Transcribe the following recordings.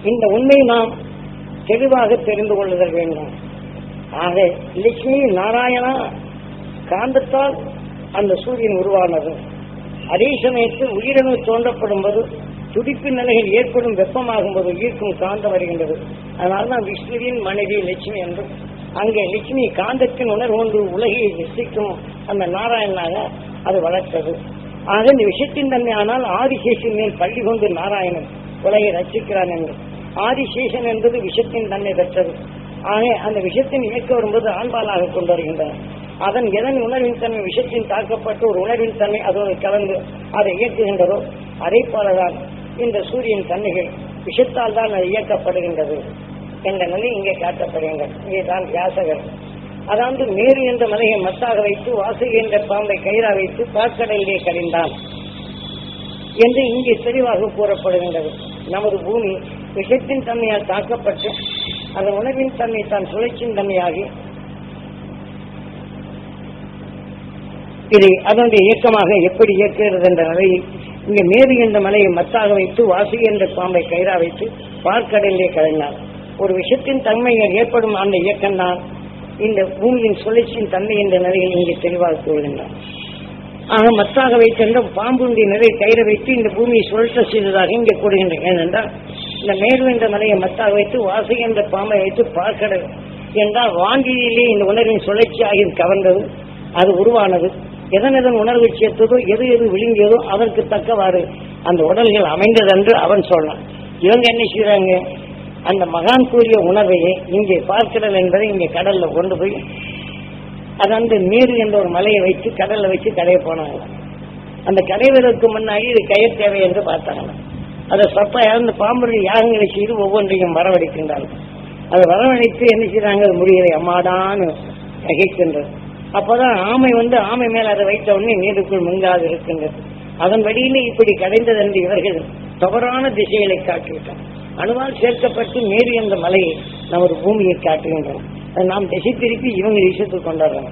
இந்த உண்மை நாம் தெளிவாக தெரிந்து கொள்ளுதல் வேண்டும் ஆக லட்சுமி நாராயணா காந்தத்தால் அந்த சூரியன் உருவானது அதே சமயத்தில் உயிரணு தோன்றப்படும் போது துடிப்பு நிலையில் ஏற்படும் வெப்பமாகும் போது ஈர்க்கும் காந்தம் வருகின்றது அதனால்தான் விஷ்ணுவின் மனைவி லட்சுமி என்றும் அங்கே லட்சுமி காந்தத்தின் உணர்வு ஒன்று உலகை ரசிக்கும் அந்த நாராயணனாக அது வளர்த்தது ஆக இந்த விஷயத்தின் தன்மை ஆனால் ஆதிசேஷன் மேல் பள்ளி கொண்டு நாராயணன் உலகை ரசிக்கிறான் என்று ஆதிசேஷன் என்பது விஷத்தின் தன்மை பெற்றது ஆக அந்த விஷத்தின் இயக்க வரும்போது ஆண்பாலாக கொண்டு வருகின்றன அதன் எதன் உணர்வின் தன்மை விஷத்தின் தாக்கப்பட்டு ஒரு உணர்வின் தன்மை அதோடு கலந்து அதை இயக்குகின்றதோ அதே போலதான் இந்த சூரியன் தன்மைகள் விஷத்தால் தான் அது இயக்கப்படுகின்றது என்ற நிலை இங்கே காட்டப்படுகின்றது இங்கே தான் வியாசகர் அதாவது மேரு என்ற மலையை மத்தாக வைத்து வாசுகி என்ற பாம்பை கயிறா வைத்து பாற்கடலிலே கழிந்தான் என்று இங்கே தெளிவாக கூறப்படுகின்றது நமது பூமி விஷத்தின் தன்மையால் தாக்கப்பட்டு அதன் உணவின் தன்மை தான் சுழற்சியின் தன்மையாகி இதை அதனுடைய இயக்கமாக எப்படி இயக்குகிறது என்ற நிலையில் இங்கே மேரு என்ற மலையை மத்தாக வைத்து வாசி என்ற பாம்பை கயிறா வைத்து பார்க்கடலிலே கலைந்தார் ஒரு விஷயத்தின் தன்மையில் ஏற்படும் அந்த இயக்கம் தான் இந்த பூமியின் சுழற்சியின் தன்மை என்ற நிலையில் இங்கே தெளிவாக கூறுகின்றார் ஆக மத்தாக வைத்திருந்த பாம்புடைய நிலை கயிறை வைத்து இந்த பூமியை சுழற்ற செய்ததாக இங்கே கூறுகின்றேன் ஏனென்றால் இந்த மேரு என்ற மலையை மத்தாக வைத்து வாசி என்ற பாம்பை வைத்து பார்க்கடல் என்றால் வாங்கியிலே இந்த உணர்வின் சுழற்சி ஆகி கவர்ந்தது அது உருவானது எதன் எதன் உணர்வு சேர்த்ததோ எது எது விழுங்கியதோ அதற்கு தக்கவாறு அந்த உடல்கள் அமைந்தது என்று அவன் சொன்னான் இவங்க என்ன செய்யறாங்க அந்த மகான் கூறிய உணர்வையே இங்கே பார்க்கடல் என்பதை இங்கே கடல்ல கொண்டு போய் அது அந்த நீர் என்ற ஒரு மலையை வைத்து கடல்ல வச்சு கடைய போனாங்க அந்த கடைவதற்கு முன்னாடி இது கயிறு தேவை என்று பார்த்தாங்க அதை சப்பா இறந்து பாம்புடைய யாகங்களை செய்து ஒவ்வொன்றையும் வரவழைக்கின்றார்கள் அதை வரவழைத்து என்ன செய்யறாங்க அது முடியலை அம்மாடான்னு நகைக்கின்றது அப்பதான் ஆமை வந்து ஆமை மேல அதை வைத்த உடனே நீருக்குள் முங்காது இருக்கின்றது அதன் வழியிலே இப்படி கடைந்தது என்று இவர்கள் தவறான திசைகளை காட்டிவிட்டார் அணுவால் சேர்க்கப்பட்டு மேரி என்ற மலையை நமது பூமியை காட்டுகின்றோம் அதை நாம் திசை திருப்பி இவங்க விஷயத்துக்கு கொண்டாடுறோம்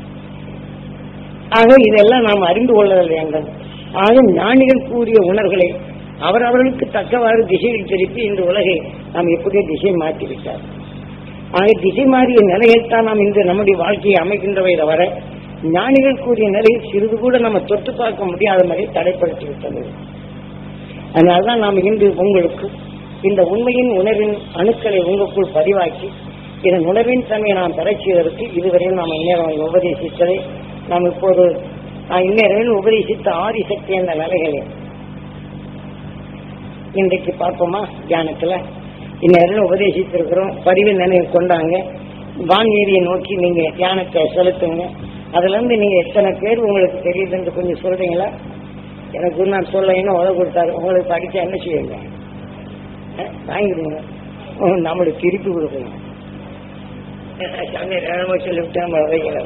ஆக இதெல்லாம் நாம் அறிந்து கொள்ளுதல் வேண்டும் ஆக ஞானிகள் கூறிய உணர்வுகளை அவரவர்களுக்கு தக்கவாறு திசையில் திருப்பி இந்த உலகை நாம் எப்படியோ திசை மாற்றிவிட்டார் ஆக திசை மாறிய நிலையில் தான் நாம் இந்த நம்முடைய வாழ்க்கையை அமைக்கின்றவை தவிர ஞானிகள் கூறிய நிலையில் சிறிது கூட நம்ம தொட்டு பார்க்க முடியாத மாதிரி தடைப்படுத்தி விட்டது அதனால்தான் நாம் இன்று உங்களுக்கு இந்த உண்மையின் உணர்வின் அணுக்களை உங்களுக்குள் பதிவாக்கி இதன் உணர்வின் தன்மையை நாம் பெறச் செய்வதற்கு இதுவரையும் நாம் இந்நேரம் உபதேசித்ததை நாம் இப்போது நான் இந்நேரம் உபதேசித்த ஆதிசக்தி என்ற நிலைகளை இன்றைக்கு பார்ப்போமா தியானத்துல இந்நேரம் உபதேசித்திருக்கிறோம் பதிவு நினைவு கொண்டாங்க வான்வீதியை நோக்கி நீங்க தியானத்தை செலுத்துங்க அதுல இருந்து நீங்க எத்தனை பேர் உங்களுக்கு தெரியுதுன்னு கொஞ்சம் சொல்றீங்களா எனக்கு நான் சொல்ல என்ன உதவி கொடுத்தாரு உங்களுக்கு படிச்சா என்ன செய்யுங்க அஹ், வாங்கிடுங்க உம், நம்மளுக்கு திருப்பி கொடுக்குங்க சாமி வேணாம சொல்லிவிட்டு நம்ம வைக்கல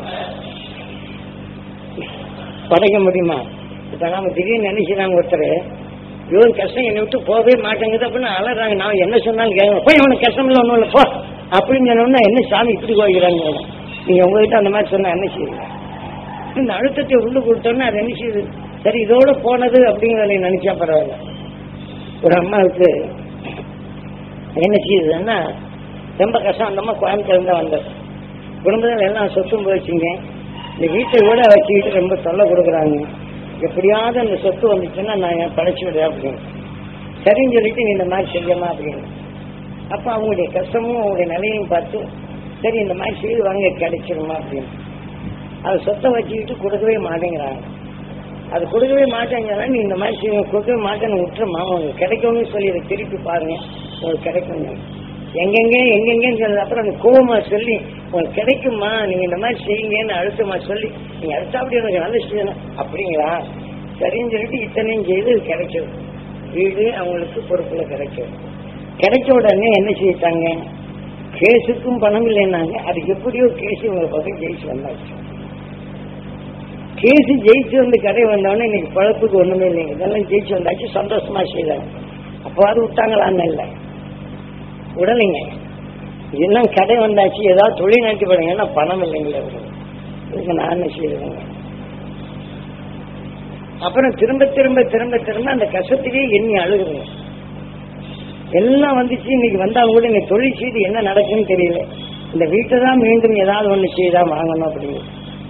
படைக்க முடியுமா இப்ப நாம திடீர்னு நினைச்சுறாங்க ஒருத்தர் இவன் கஷ்டம் என்னை விட்டு போகவே மாட்டேங்குது அப்படின்னு அலறாங்க நான் என்ன சொன்னாலும் கேட்க போய் அவனுக்கு கஷ்டம் இல்லை ஒன்றும் இல்லை போ அப்படின்னு சொன்னோம்னா என்ன சாமி இப்படி போகிறாங்க நீங்க உங்ககிட்ட அந்த மாதிரி சொன்னா என்ன செய்யுங்க இந்த அழுத்தத்தை உள்ள கொடுத்தோன்னா அது என்ன செய்யுது சரி இதோட போனது அப்படிங்கிறத நினைச்சா பரவாயில்ல ஒரு அம்மாவுக்கு என்ன செய்யுதுன்னா ரொம்ப கஷ்டம் அந்த அம்மா கோயம்புத்தூர் தான் வந்தது குடும்பத்தில் எல்லாம் சொத்தும் போச்சுங்க இந்த வீட்டை கூட வச்சுக்கிட்டு ரொம்ப தொல்லை கொடுக்குறாங்க எப்படியாவது அந்த சொத்து வந்துச்சுன்னா நான் என் படைச்சு விடுறேன் அப்படின்னு சரின்னு சொல்லிட்டு நீ இந்த மாதிரி செய்யலாம் அப்படின்னு அப்ப அவங்களுடைய கஷ்டமும் அவங்களுடைய நிலையும் பார்த்து சரி இந்த மாதிரி செய்து வாங்க கிடைச்சிருமா அப்படின்னு அது சொத்தை வச்சுக்கிட்டு கொடுக்கவே மாட்டேங்கிறாங்க அது கொடுக்கவே மாட்டேங்கிறா நீ இந்த மாதிரி செய்ய கொடுக்கவே மாட்டேன்னு விட்டுருமா உங்களுக்கு கிடைக்கும்னு சொல்லி இதை திருப்பி பாருங்க உங்களுக்கு கிடைக்கும் எங்கெங்க எங்கெங்கன்னு சொல்லி அப்புறம் அந்த கோவமா சொல்லி உங்களுக்கு கிடைக்குமா நீங்க இந்த மாதிரி செய்யுங்கன்னு அழுத்தமா சொல்லி நீங்க அடுத்த அப்படி எனக்கு நல்ல செய்யணும் அப்படிங்களா சரின்னு சொல்லிட்டு இத்தனையும் செய்து இது கிடைச்சது வீடு அவங்களுக்கு பொறுப்புல கிடைச்சது கிடைச்ச உடனே என்ன செய்யிட்டாங்க கேஸுக்கும் பணம் இல்லைன்னாங்க அது எப்படியோ கேஸ் இவங்க பக்கம் ஜெயிச்சு வந்தாச்சு கேஸ் ஜெயிச்சு வந்து கடை வந்தவொடனே இன்னைக்கு பழப்புக்கு ஒண்ணுமே இல்லைங்க இதெல்லாம் ஜெயிச்சு வந்தாச்சு சந்தோஷமா செய்தாங்க அப்போது விட்டாங்களான்னு இல்லை விடலைங்க இதெல்லாம் கடை வந்தாச்சு ஏதாவது தொழில் நடத்தி போடுங்க ஏன்னா பணம் இல்லைங்களே அவருக்கு. இதுக்கு நான் என்ன செய்யறதுங்க அப்புறம் திரும்ப திரும்ப திரும்ப திரும்ப அந்த கஷ்டத்திலேயே எண்ணி அழுகுதுங்க எல்லாம் வந்துச்சு இன்னைக்கு வந்தாலும் கூட இன்னைக்கு தொழில் செய்து என்ன நடக்குன்னு தெரியல இந்த வீட்டை தான் மீண்டும் ஏதாவது ஒண்ணு செய்தா வாங்கணும் அப்படிங்கிறது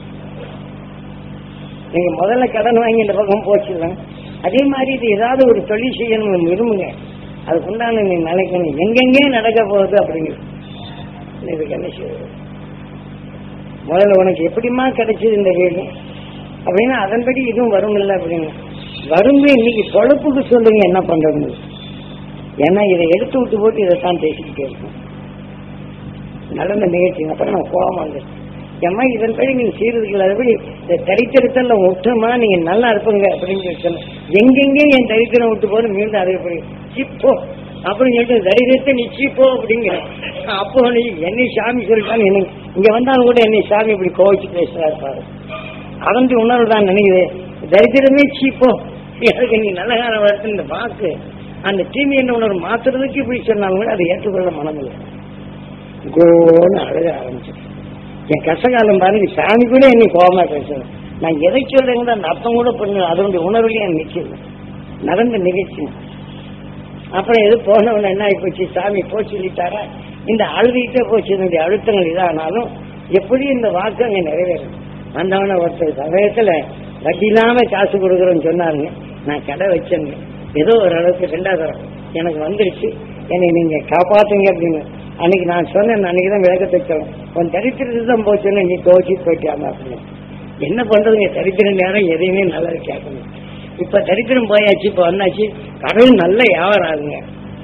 நீங்க முதல்ல கடன் வாங்கி இந்த பக்கம் போச்சுதான் அதே மாதிரி இது ஏதாவது ஒரு தொழில் செய்யணும் விரும்புங்க அதுக்குண்டான நீ நினைக்கணும் எங்கெங்கே நடக்க போகுது அப்படிங்கிறது இதுக்கு என்ன செய்வது முதல்ல உனக்கு எப்படிமா கிடைச்சது இந்த வீடு அப்படின்னா அதன்படி இதுவும் வரும் இல்லை அப்படின்னு வருங்க இன்னைக்கு பொழப்புக்கு சொல்லுங்க என்ன பண்றது ஏன்னா இதை எடுத்து விட்டு போட்டு இதைத்தான் பேசிக்கிட்டே இருக்கும் நடந்த நிகழ்ச்சி அப்புறம் நான் கோபம் வந்து ஏம்மா இதன்படி நீங்க செய்யறதுக்கு அதுபடி இந்த தரித்திரத்தில் ஒட்டுமா நீங்க நல்லா இருப்பீங்க அப்படின்னு சொல்லி சொன்னேன் எங்கெங்கே என் தரித்திரம் விட்டு போது மீண்டும் அதை எப்படி சிப்போ அப்படின்னு சொல்லிட்டு தரித்திரத்தை நீ சீப்போ அப்படிங்கிற அப்போ நீ என்னை சாமி சொல்லிட்டான்னு என்ன இங்க வந்தாலும் கூட என்னை சாமி இப்படி கோவிச்சு பேசுறாரு பாரு அவன் உணர்வு தான் நினைக்குது தரித்திரமே சீப்போ அதுக்கு நீ நல்ல காலம் வரத்து இந்த வாக்கு அந்த தீமை என்ன உணர்வு மாத்துறதுக்கு இப்படி சொன்னாலும் கூட அதை ஏற்றுக்கொள்ள மனமில்லை கோன்னு அழுக ஆரம்பிச்சு என் கஷ்டகாலம் பாருங்க சாமி கூட என்னை கோபமா பேசுறேன் நான் எதை சொல்றேங்க அந்த அர்த்தம் கூட பண்ணு அதனுடைய உணர்வுலயே எனக்கு நிற்கிறது நடந்த நிகழ்ச்சி அப்புறம் எது போனவன என்ன ஆகி போச்சு சாமி போ சொல்லிட்டாரா இந்த அழுதுகிட்டே போச்சு என்னுடைய அழுத்தங்கள் இதானாலும் எப்படி இந்த வாக்கு அங்க நிறைவேறும் வந்தவன ஒருத்தர் சமயத்துல வட்டி இல்லாம காசு கொடுக்குறோன்னு சொன்னாருங்க நான் கடை வச்சேங்க ஏதோ ஒரு அளவுக்கு ரெண்டாவது தரம் எனக்கு வந்துருச்சு என்னை நீங்க காப்பாத்துங்க அப்படின்னு அன்னைக்கு நான் சொன்னேன் அன்னைக்கு தான் விளக்கத்தை சொல்லணும் உன் தரித்திரத்து தான் போச்சுன்னு நீ கோச்சி போயிட்டாமா அப்படின்னு என்ன பண்றதுங்க தரித்திர நேரம் எதையுமே நல்லா கேட்கணும் இப்ப தரித்திரம் போயாச்சு இப்ப வந்தாச்சு கடவுள் நல்ல வியாபாரம் ஆகுங்க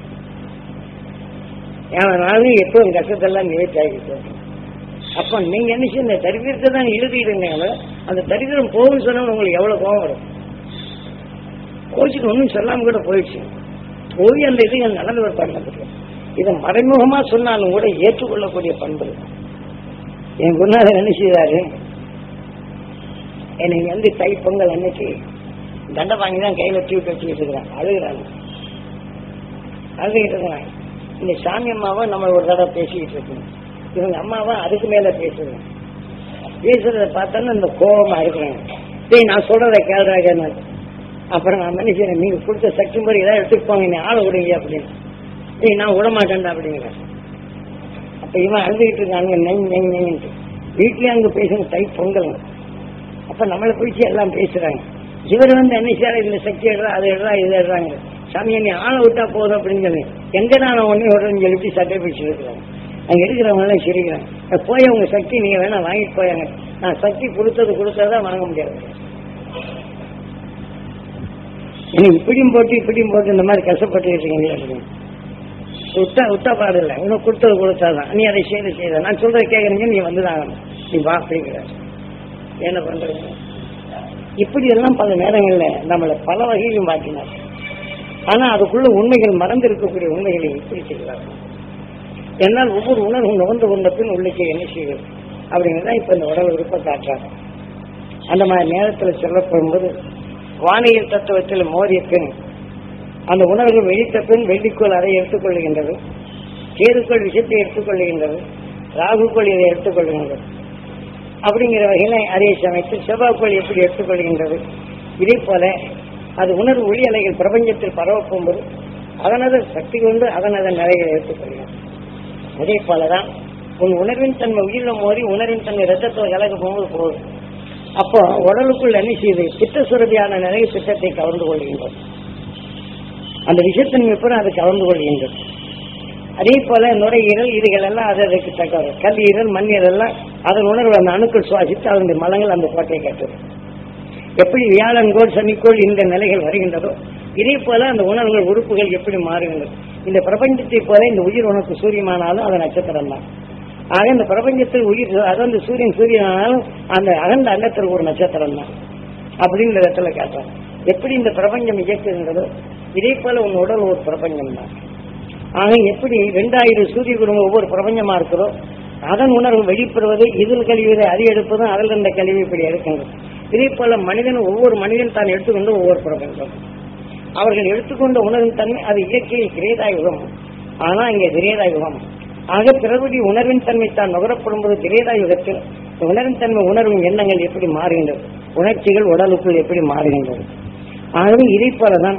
வியாபாரம் ஆகுது எப்போ உங்க கஷ்டத்தெல்லாம் நிவர்த்தி ஆகிட்டு அப்ப நீங்க என்ன செய்ய இந்த தரித்திரத்தை தான் எழுதிடுங்க அந்த தரித்திரம் போகும்னு சொன்னா உங்களுக்கு எவ்வளவு கோபம் வரும் கோச்சுக்கு ஒன்றும் சொல்லாம கூட போயிடுச்சு போய் அந்த இது நடந்து ஒரு பண்ணப்பட்டு இதை மறைமுகமா சொன்னாலும் கூட ஏற்றுக்கொள்ளக்கூடிய பண்பு என் குருநாதர் என்ன செய்தாரு என்னை வந்து தை பொங்கல் அன்னைக்கு தண்டை வாங்கி தான் கையில தூக்கி வச்சுக்கிட்டு இருக்கிறேன் அழுகிறாங்க அழுதுகிட்டு இருக்கிறாங்க இந்த சாமி அம்மாவை நம்ம ஒரு தடவை பேசிக்கிட்டு இருக்கோம் இவங்க அம்மாவை அதுக்கு மேல பேசுறேன் பேசுறத பார்த்தோன்னா இந்த கோபமா இருக்கிறாங்க டேய் நான் சொல்றத கேள்றாங்க நான் அப்புறம் நான் என்ன செய்யறேன் நீங்க கொடுத்த சக்தி முறை ஏதாவது எடுத்துட்டு போங்க நீ ஆளை விடுங்க அப்படின்னு ஏய் நான் விட மாட்டேன்டா அப்படிங்கிறேன் அப்ப இவன் அழுதுகிட்டு இருக்காங்க நெய் நெய் நெய்ன்ட்டு வீட்லயே அங்க பேசுங்க தை பொங்கல் அப்ப நம்மளை பிடிச்சி எல்லாம் பேசுறாங்க இவர் வந்து என்ன செய்யற இந்த சக்தி எடுறா அதை எடுறா இது எடுறாங்க சாமி நீ ஆளை விட்டா போதும் அப்படின்னு சொல்லி எங்க நான் ஒன்னே விடுறேன்னு சொல்லிட்டு சட்டை பிடிச்சி இருக்கிறாங்க அங்க இருக்கிறவங்க எல்லாம் சிரிக்கிறாங்க போய் உங்க சக்தி நீங்க வேணா வாங்கிட்டு போயாங்க நான் சக்தி கொடுத்தது கொடுத்ததான் வாங்க முடியாது ஏன்னா இப்படியும் போட்டு இப்படியும் போட்டு இந்த மாதிரி கஷ்டப்பட்டு இருக்கீங்க விட்டா விட்டா பாடில்லை இன்னும் கொடுத்தது கொடுத்தாதான் நீ அதை செய்து செய்த நான் சொல்றத கேட்கறீங்க நீ வந்துதான் நீ வா அப்படிங்கிற என்ன பண்றது இப்படி எல்லாம் பல நேரங்கள்ல நம்மளை பல வகையிலும் மாற்றினார் ஆனா அதுக்குள்ள உண்மைகள் மறந்து இருக்கக்கூடிய உண்மைகளை இப்படி செய்கிறார்கள் என்னால் ஒவ்வொரு உணர்வும் நுகர்ந்து கொண்ட பின் உள்ளே என்ன செய்கிறது அப்படிங்கிறத இப்ப இந்த உடல் விருப்ப காட்டுறாங்க அந்த மாதிரி நேரத்தில் சொல்லப்படும்போது வானியல் தத்துவத்தில் மோதிய பின் அந்த உணர்வு வெடித்த பின் வெள்ளிக்கோள் அதை எடுத்துக்கொள்கின்றது கேதுக்கோள் விஷயத்தை எடுத்துக்கொள்கின்றது ராகுக்கோள் இதை எடுத்துக்கொள்கின்றது அப்படிங்கிற வகையில அதே சமயத்தில் செவ்வாய்க்கோள் எப்படி எடுத்துக்கொள்கின்றது இதே போல அது உணர்வு ஒளி அலைகள் பிரபஞ்சத்தில் பரவப்போகும்போது அதனது சக்தி கொண்டு அதனதன் நிலைகளை எடுத்துக்கொள்கிறது அதே போலதான் உன் உணர்வின் தன்மை உயிரில மோதி உணர்வின் தன்மை ரத்தத்தை கலக்க போகும்போது போகுது அப்போ உடலுக்குள் என்ன செய்யுது சித்த சுரபியான நிறைய சித்தத்தை கவர்ந்து கொள்கின்றது அந்த விஷயத்தன்மை பூரா அது கவர்ந்து கொள்கின்றது அதே போல நுரையீரல் இதுகள் எல்லாம் அது அதுக்கு தக்க கல்லீரல் மண்ணீரல் எல்லாம் அதன் உணர்வு அந்த அணுக்கள் சுவாசித்து அதனுடைய மலங்கள் அந்த கோட்டையை கட்டுது எப்படி வியாழன்கோள் சனிக்கோள் இந்த நிலைகள் வருகின்றதோ இதே போல அந்த உணர்வுகள் உறுப்புகள் எப்படி மாறுகின்றது இந்த பிரபஞ்சத்தை போல இந்த உயிர் உனக்கு சூரியமானாலும் அது நட்சத்திரம் தான் ஆக இந்த பிரபஞ்சத்தில் உயிர் அகந்த சூரியன் சூரியனானாலும் அந்த அகந்த அண்டத்தில் ஒரு நட்சத்திரம் தான் அப்படிங்கிற இடத்துல காட்டுறான் எப்படி இந்த பிரபஞ்சம் இயக்குகின்றதோ இதே போல உன் உடல் ஒரு பிரபஞ்சம் தான் ஆக எப்படி ரெண்டாயிரம் சூரிய குடும்பம் ஒவ்வொரு பிரபஞ்சமா இருக்கிறதோ அதன் உணர்வு வெளிப்படுவது இதில் கழிவுகளை அது எடுப்பதும் அதில் இருந்த கழிவு இப்படி எடுக்கின்றது இதே போல மனிதன் ஒவ்வொரு மனிதன் தான் எடுத்துக்கொண்டு ஒவ்வொரு பிரபஞ்சம் அவர்கள் எடுத்துக்கொண்ட உணர்வின் தன்மை அது இயற்கையில் கிரேதாயுகம் ஆனா இங்கே திரேதாயுகம் ஆக பிறருடைய உணர்வின் தன்மை தான் நுகரப்படும் போது திரேதாயுகத்தில் உணர்வின் தன்மை உணர்வின் எண்ணங்கள் எப்படி மாறுகின்றது உணர்ச்சிகள் உடலுக்குள் எப்படி மாறுகின்றது ஆகவே இதை போலதான்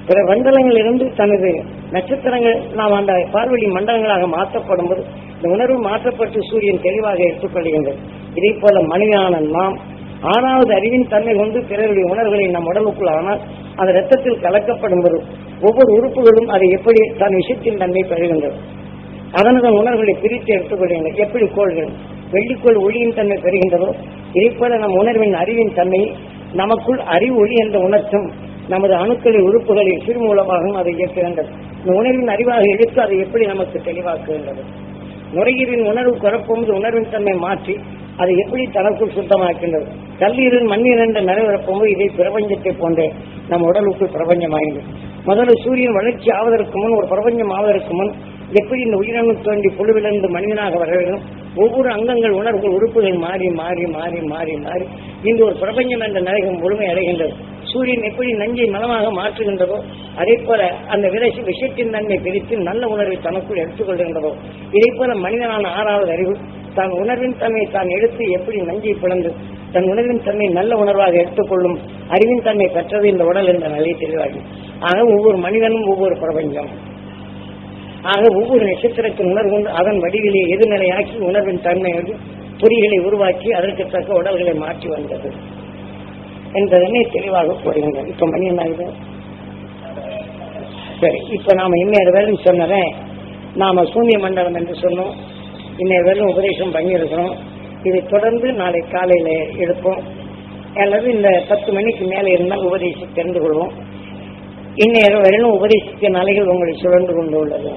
பிற மண்டலங்களிலிருந்து தனது நட்சத்திரங்கள் நாம் அந்த பார்வெளி மண்டலங்களாக மாற்றப்படும் போது இந்த உணர்வு மாற்றப்பட்டு சூரியன் தெளிவாக எடுத்துக்கொள்கின்றது இதே போல மனிதனான நாம் ஆறாவது அறிவின் தன்மை கொண்டு பிறருடைய உணர்வுகளை நம் உடலுக்குள் ஆனால் அது ரத்தத்தில் கலக்கப்படும் போது ஒவ்வொரு உறுப்புகளும் அதை எப்படி தன் விஷயத்தின் தன்மை பெறுகின்றது அதனதன் உணர்வுகளை பிரித்து எடுத்துக்கொள்கின்றன எப்படி கோள்கள் வெள்ளிக்கோள் ஒளியின் தன்மை பெறுகின்றதோ இதே போல நம் உணர்வின் அறிவின் தன்மை நமக்குள் அறிவு ஒளி என்ற உணர்த்தும் நமது அணுக்களின் உறுப்புகளில் சிறு மூலமாகவும் அதை இயக்குகின்றது இந்த உணர்வின் அறிவாக எடுத்து அதை எப்படி நமக்கு தெளிவாக்குகின்றது நுரையீரின் உணர்வு குறப்பும்போது உணர்வின் தன்மை மாற்றி அதை எப்படி தனக்குள் சுத்தமாக்கின்றது கல்லீரின் மண்ணீர் என்ற நிறைவேறப்போது இதை பிரபஞ்சத்தை போன்றே நம் உடலுக்குள் பிரபஞ்சமாகிறது முதல்ல சூரியன் வளர்ச்சி ஆவதற்கு முன் ஒரு பிரபஞ்சம் ஆவதற்கு முன் எப்படி இந்த உயிரணு தோண்டி புழுவிலிருந்து மனிதனாக வர வேண்டும் ஒவ்வொரு அங்கங்கள் உணர்வுகள் உறுப்புகள் மாறி மாறி மாறி மாறி மாறி இன்று ஒரு பிரபஞ்சம் என்ற நிலையம் முழுமை அடைகின்றது சூரியன் எப்படி நஞ்சை மலமாக மாற்றுகின்றதோ அதே போல அந்த விதை விஷயத்தின் நன்மை பிரித்து நல்ல உணர்வை தனக்குள் எடுத்துக்கொள்கின்றதோ இதே போல மனிதனான ஆறாவது அறிவு தான் உணர்வின் தன்மை தான் எடுத்து எப்படி நஞ்சை பிளந்து தன் உணர்வின் தன்மை நல்ல உணர்வாக எடுத்துக்கொள்ளும் அறிவின் தன்மை பெற்றது இந்த உடல் என்ற நிலை தெளிவாகி ஆக ஒவ்வொரு மனிதனும் ஒவ்வொரு பிரபஞ்சம் ஆக ஒவ்வொரு நட்சத்திரத்தின் உணர்வு கொண்டு அதன் வடிவிலே எதிர்நிலையாக்கி உணர்வின் தன்மையோடு பொறிகளை உருவாக்கி அதற்கு தக்க உடல்களை மாற்றி வந்தது என்பதனை தெளிவாக கூறுகின்றனர் இப்ப மணி என்ன ஆகுது சரி இப்ப நாம இன்னொரு வேலை சொன்னதை நாம சூன்ய மண்டலம் என்று சொன்னோம் இன்னொரு வேலை உபதேசம் பண்ணியிருக்கிறோம் இதை தொடர்ந்து நாளை காலையில எடுப்போம் அல்லது இந்த பத்து மணிக்கு மேலே இருந்தால் உபதேசி தெரிந்து கொள்வோம் இந்நேரம் வரையிலும் உபதேசிக்க நிலைகள் உங்களை சுழன்று கொண்டு உள்ளது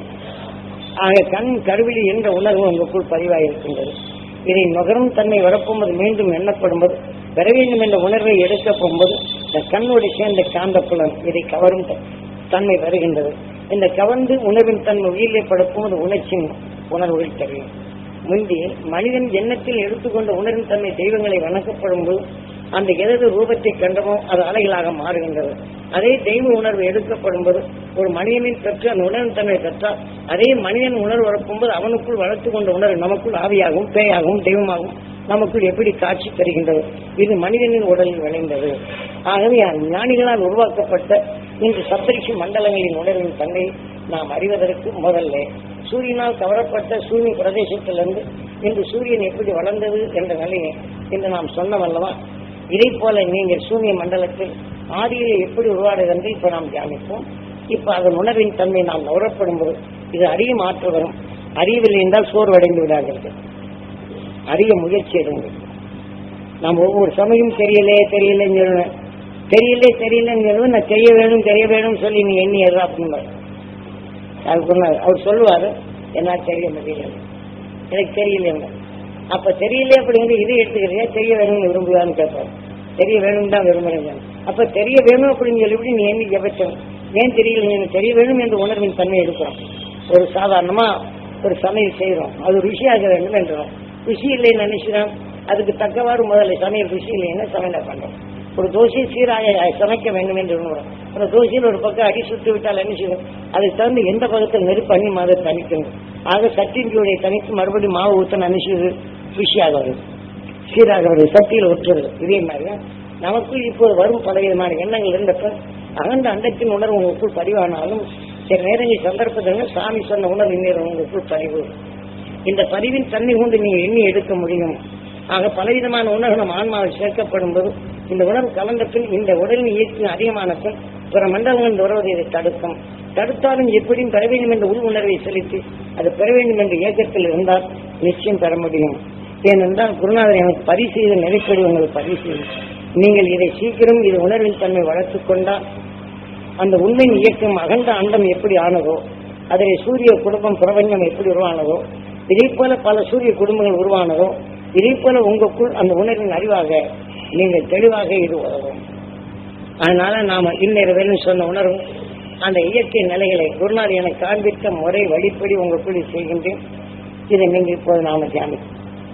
ஆக கண் கருவிழி என்ற உணர்வு உங்களுக்குள் பதிவாயிருக்கின்றது இதை நுகரும் தன்மை வரப்போகும்போது மீண்டும் எண்ணப்படும்போது பெற வேண்டும் என்ற உணர்வை எடுக்க போகும்போது இந்த கண்ணோடு சேர்ந்த காந்த புலன் இதை கவரும் த- தன்மை வருகின்றது இந்த கவர்ந்து உணர்வின் தன்மை உயிரிலே படும்போது உணர்ச்சியின் உணர்வுகள் தெரியும் முந்தி மனிதன் எண்ணத்தில் எடுத்துக்கொண்ட உணர்வின் தன்மை தெய்வங்களை வணக்கப்படும் போது அந்த எதது ரூபத்தை கண்டமோ அது அலைகளாக மாறுகின்றது அதே தெய்வ உணர்வு எடுக்கப்படும் போது ஒரு மனிதனின் பெற்று அந்த உணர்வின் தன்மை பெற்றால் அதே மனிதன் உணர்வு வரப்பும்போது அவனுக்குள் வளர்த்து கொண்ட உணர்வு நமக்குள் ஆவியாகவும் பேயாகவும் தெய்வமாகவும் நமக்குள் எப்படி காட்சி தருகின்றது இது மனிதனின் உடலில் விளைந்தது ஆகவே ஞானிகளால் உருவாக்கப்பட்ட இன்று சப்தரிஷி மண்டலங்களின் உணர்வின் தன்மை நாம் அறிவதற்கு முதல்ல சூரியனால் கவரப்பட்ட சூரியன் பிரதேசத்திலிருந்து இன்று சூரியன் எப்படி வளர்ந்தது என்ற நிலையை இன்று நாம் சொன்னோம் அல்லவா இதை போல நீங்கள் சூரிய மண்டலத்தில் ஆதியிலே எப்படி உருவாடுது என்று இப்ப நாம் தியானிப்போம் இப்ப அதன் உணர்வின் தன்மை நாம் நுகரப்படும் போது இது அறிய மாற்று வரும் அறியவில்லை என்றால் சோர்வடைந்து விடாதீர்கள் அறிய முயற்சி எடுங்கள் நாம் ஒவ்வொரு சமயம் தெரியலே தெரியலன்னு சொல்லுவேன் தெரியலே தெரியலன்னு சொல்லுவேன் நான் தெரிய வேணும் தெரிய வேணும்னு சொல்லி நீ எண்ணி எறா அப்படின்னு அது சொன்னார் அவர் சொல்லுவாரு என்ன தெரிய முடியல எனக்கு தெரியல அப்ப தெரியல அப்படிங்கிறது இதை எடுத்துக்கிறியா தெரிய வேணும்னு விரும்புவான்னு கேட்பாரு தெரிய வேணும் தான் விரும்புறேங்க அப்ப தெரிய வேணும் அப்படின்னு சொல்லிவிட்டு நீ என்ன ஜெபச்சம் ஏன் தெரியல எனக்கு தெரிய வேணும் என்ற உணர்வின் தன்மை எடுக்கிறோம் ஒரு சாதாரணமா ஒரு சமையல் செய்யறோம் அது ருசியாக வேண்டும் என்றோம் ருசி இல்லைன்னு நினைச்சுதான் அதுக்கு தக்கவாறு முதல்ல சமையல் ருசி இல்லைன்னா சமையல பண்றோம் ஒரு தோசை சீராக சமைக்க வேண்டும் என்று எண்ணுறோம் அந்த தோசையில் ஒரு பக்கம் அடி சுட்டு விட்டால் என்ன செய்யும் அதுக்கு தகுந்த எந்த பக்கத்தில் நெருப்பு அண்ணி அதை தணிக்கணும் ஆக சட்டியுடைய தனித்து மறுபடியும் மாவு ஊத்த நினைச்சது ருசியாக வருது சீராக வருது சட்டியில் ஒற்றுறது இதே மாதிரி நமக்குள் இப்போது வரும் பல விதமான எண்ணங்கள் இருந்தப்ப அகண்ட அண்டத்தின் உணர்வு உங்களுக்குள் பதிவானாலும் சில நேரங்கள் சந்தர்ப்பத்தில் சாமி சொன்ன உணர்வு நேரம் உங்களுக்குள் பதிவு இந்த பதிவின் தன்மை கொண்டு நீங்கள் எண்ணி எடுக்க முடியும் ஆக பலவிதமான உணர்வு நம் ஆன்மாவில் சேர்க்கப்படும் போது இந்த உணர்வு கலந்த பின் இந்த உடலின் இயக்கம் அதிகமான பின் பிற மண்டலங்கள் வருவதை இதை தடுக்கும் தடுத்தாலும் எப்படியும் பெற வேண்டும் என்ற உள் உணர்வை செலுத்தி அது பெற வேண்டும் என்ற இயக்கத்தில் இருந்தால் நிச்சயம் பெற முடியும் ஏனென்றால் குருநாதர் எனக்கு பதிவு செய்த நிலைப்படி உங்களுக்கு பதிவு செய்து நீங்கள் இதை சீக்கிரம் இது உணர்வின் தன்மை வளர்த்துக் கொண்டால் அந்த உண்மையின் இயக்கம் அகண்ட அண்டம் எப்படி ஆனதோ அதிலே சூரிய குடும்பம் பிரபஞ்சம் எப்படி உருவானதோ இதே போல பல சூரிய குடும்பங்கள் உருவானதோ இதே போல உங்களுக்குள் அந்த உணர்வின் அறிவாக நீங்கள் தெளிவாக இது உதவும் அதனால நாம இன்னொரு சொன்ன உணர்வு அந்த இயற்கை நிலைகளை குருநாள் எனக்கு காண்பித்த முறை வழிப்படி உங்களுக்குள் செய்கின்றேன் இதை நீங்கள் இப்போது நாம தியானிப்போம்